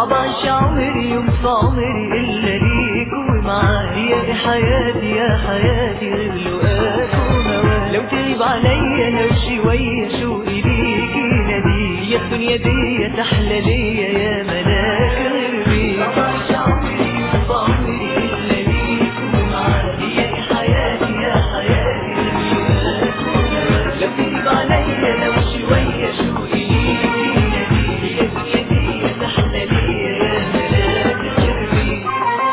طبعش عمري يوم في عمري إلا ليك ومعايا يا حياتي يا حياتي غير لقاك وهواك لو تغيب عليا لو شوية شوقي ليكي نادي يا الدنيا دي تحلى ليا يا ملاك غير طبعش عمري يوم في عمري إلا ليك ومعايا يا حياتي يا حياتي غير لقاك وهواك لو تغيب عليا لو شوية شوقي ليكي نادي يا الدنيا دي تحلى ليا يا ملاك غير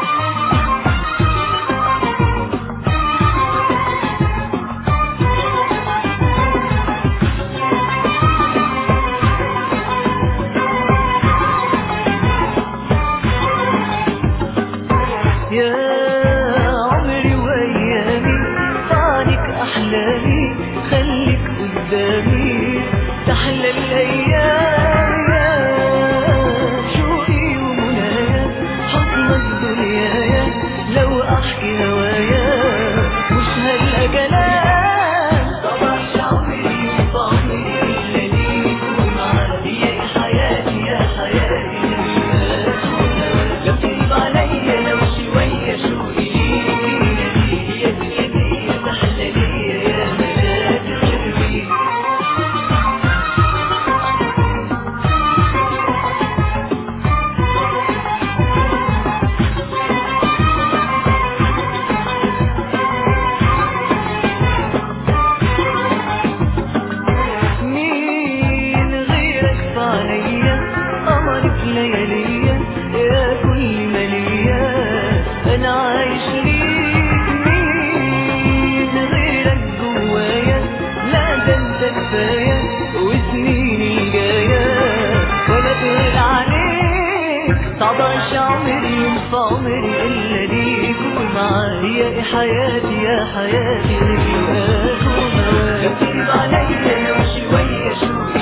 يا عمري وايامي بعدك احلامي خليك قدامي تحلى الايام يا شوقي ومنايا حضن الدنيا لو احكي هوايا مش هلقى كلام طبعا عمري وطعمي الا ليك ومعاك يا حياتي يا حياتي لو تغيب عليا لو شوية شوقي ليكي يا دنيا دي تحلى ليا يا ملاك قلبي مين غيرك في عليا قمرك لياليا يا كل ماليا انا عايش ليك مين غيرك جوايا لا ده انت كفايه وسنيني الجايه ولا تغير عليك طبعش عمري يوم في عمري الا ليك ومعايا يا حياتي يا حياتي غير لو تغيب عليا لو شويه شوقي